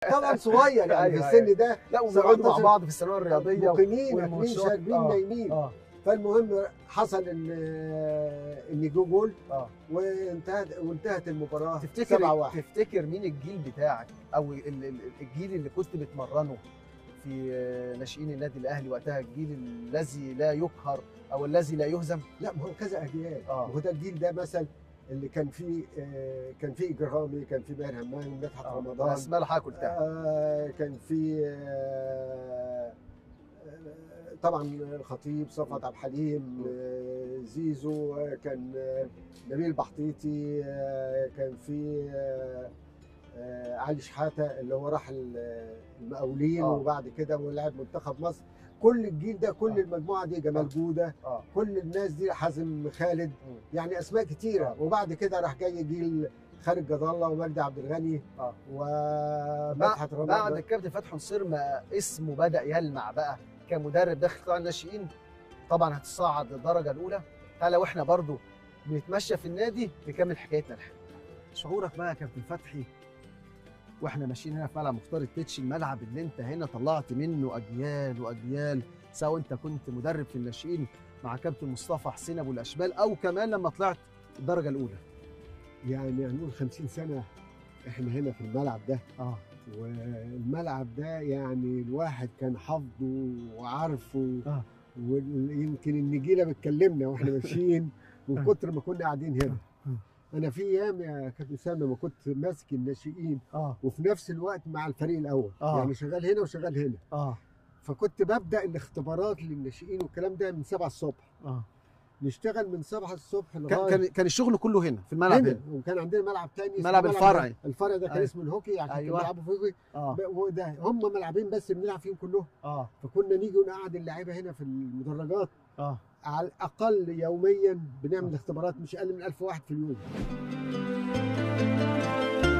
طبعا صغير يعني في أيوة، السن ده لا وبيقعدوا مع 17 بعض في الثانويه الرياضيه مقيمين اكلين والماتشات. شاربين آه. نايمين اه فالمهم حصل ان ان جو جول اه وانتهت وانتهت المباراه تفتكر 7 1 تفتكر مين الجيل بتاعك او ال- ال- الجيل اللي كنت بتمرنه في آه، ناشئين النادي الاهلي وقتها الجيل الذي لا يقهر او الذي لا يهزم لا ما هو كذا اجيال آه. ما هو ده الجيل ده مثلا اللي كان فيه آه، كان فيه اجرامي كان فيه ماهر همام مدحت آه، رمضان الاسماء اللي حضرتك قلتها آه، كان في آه، آه، طبعا الخطيب صفوت عبد الحليم آه، زيزو آه، كان آه، نبيل بحطيطي آه، كان في آه، آه، علي شحاته اللي هو راح ال- المقاولين آه. وبعد كده ولعب منتخب مصر كل الجيل ده كل آه. المجموعه دي جمال جوده اه كل الناس دي حازم خالد مم. يعني اسماء كتيره آه. وبعد كده راح جاي جيل خالد جد الله ومجدي عبد الغني اه ومدحت رمضان بعد الكابتن فتحي نصير ما اسمه بدا يلمع بقى كمدرب داخل قطاع الناشئين طبعا هتصعد للدرجه الاولى تعالى واحنا برضو بنتمشى في النادي نكمل حكايتنا الحلوه شعورك بقى يا كابتن فتحي واحنا ماشيين هنا في ملعب مختار التتش الملعب اللي انت هنا طلعت منه اجيال واجيال سواء انت كنت مدرب في الناشئين مع كابتن مصطفى حسين ابو الاشبال او كمان لما طلعت الدرجه الاولى يعني هنقول 50 سنه احنا هنا في الملعب ده اه والملعب ده يعني الواحد كان حافظه وعارفه آه. ويمكن النجيله بتكلمنا واحنا ماشيين من آه. كتر ما كنا قاعدين هنا آه. انا في ايام يا كابتن اسامه لما كنت ماسك الناشئين اه وفي نفس الوقت مع الفريق الاول آه. يعني شغال هنا وشغال هنا اه فكنت ببدا الاختبارات للناشئين والكلام ده من 7 الصبح اه نشتغل من 7 الصبح كان لغايه كان كان الشغل كله هنا في الملعب هنا هنا وكان عندنا ملعب تاني اسمه الملعب الفرعي. الفرع ده كان أيوة. اسمه الهوكي عشان أيوة. كانوا بيلعبوا في هوكي اه ب- وده هم ملعبين بس بنلعب فيهم كلهم اه فكنا نيجي ونقعد اللعيبه هنا في المدرجات اه على الاقل يوميا بنعمل آه. اختبارات مش اقل من 1000 واحد في اليوم